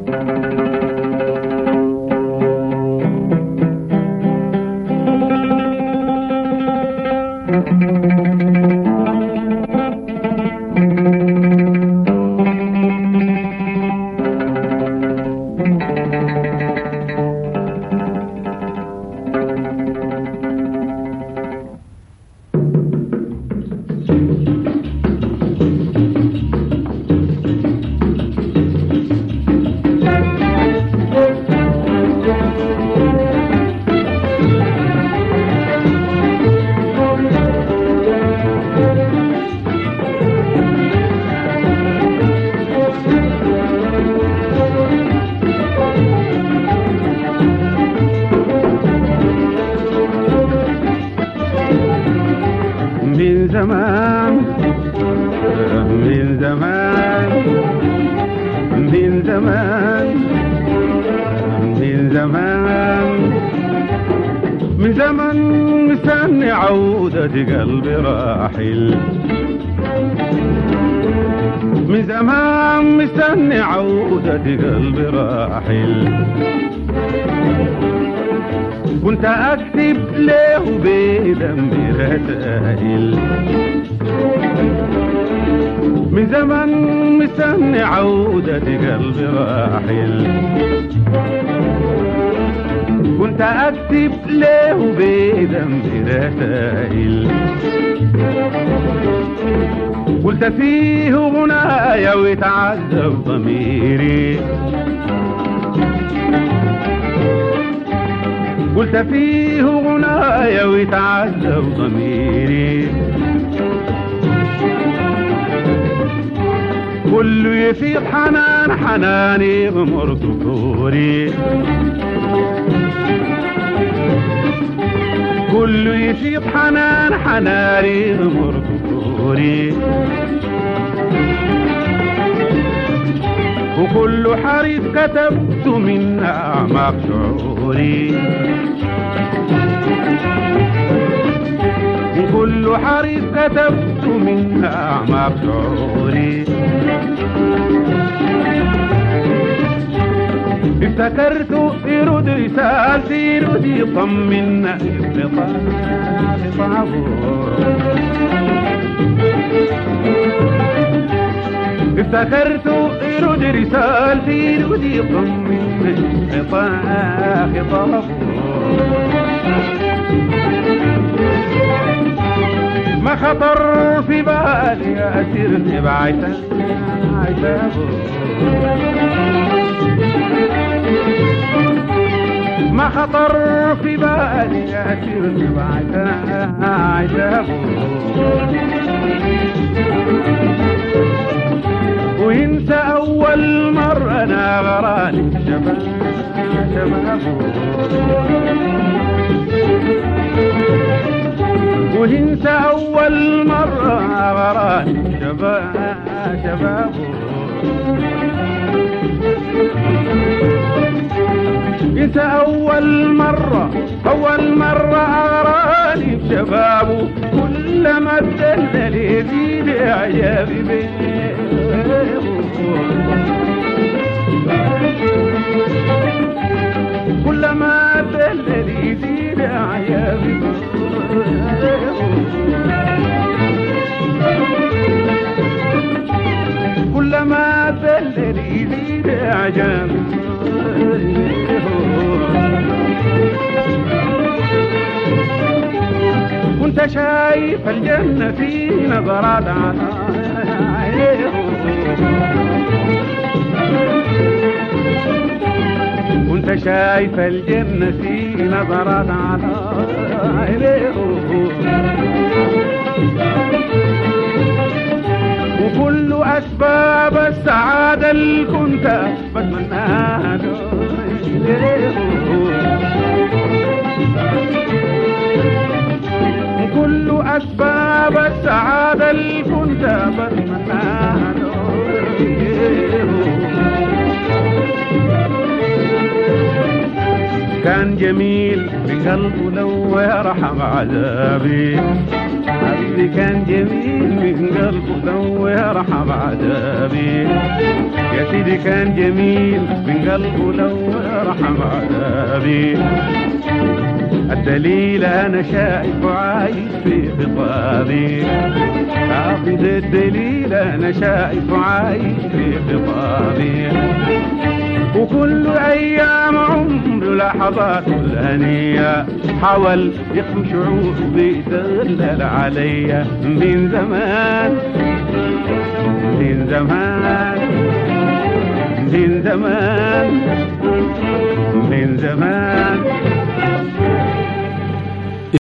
من زمان من زمان من زمان من زمان من زمان مستني عودة قلبي راحل من زمان مستني عودة قلبي راحل كنت اكتب له بدمي رسائل من زمان مستني عودة قلبي راحل كنت اكتب له بدمي رسائل قلت فيه غنايا ويتعذب ضميري قلت فيه غنايا ويتعذب ضميري كله يفيض حنان حناني غمر ذكوري كله يفيض حنان حناني غمر ذكوري وكل حريف كتبت من أعماق شعوري وكل حريف كتبت من أعماق شعوري افتكرت يرد رسالتي يرد يطمنا افتكرت يرد رسالتي يرد يطمنا خطاب خطابه ما خطر في بالي أسير بعيسى عتابه ما خطر في بالي أسير بعيسى عتابه وينسى أول مرة أنا غراني شباب شبابه وينسى أول مرة غراني شباب شبابه ينسى أول مرة أول مرة أغراني بشبابه كلما ابتل يزيد إعجابي بيه كلما ابتل يزيد إعجابي كلما ابتل يزيد إعجابي كنت شايف الجنة في نظرات عينيه كنت شايف الجنة في نظرات عينيه وكل أسباب السعادة اللي كنت بتمناها كل أسباب السعادة اللي كنت بتمناها كان جميل بقلبه لو يرحم عذابي حبيبي كان جميل من قلبه لو يرحم عذابي يا سيدي كان جميل من قلبه لو يرحم عذابي الدليل انا شايف وعايش في خطابي حافظ الدليل انا شايف وعايش في خطابي وكل ايام عمره لحظات الهنية حاول يخفي شعور بيدلل عليا من زمان من زمان من زمان من زمان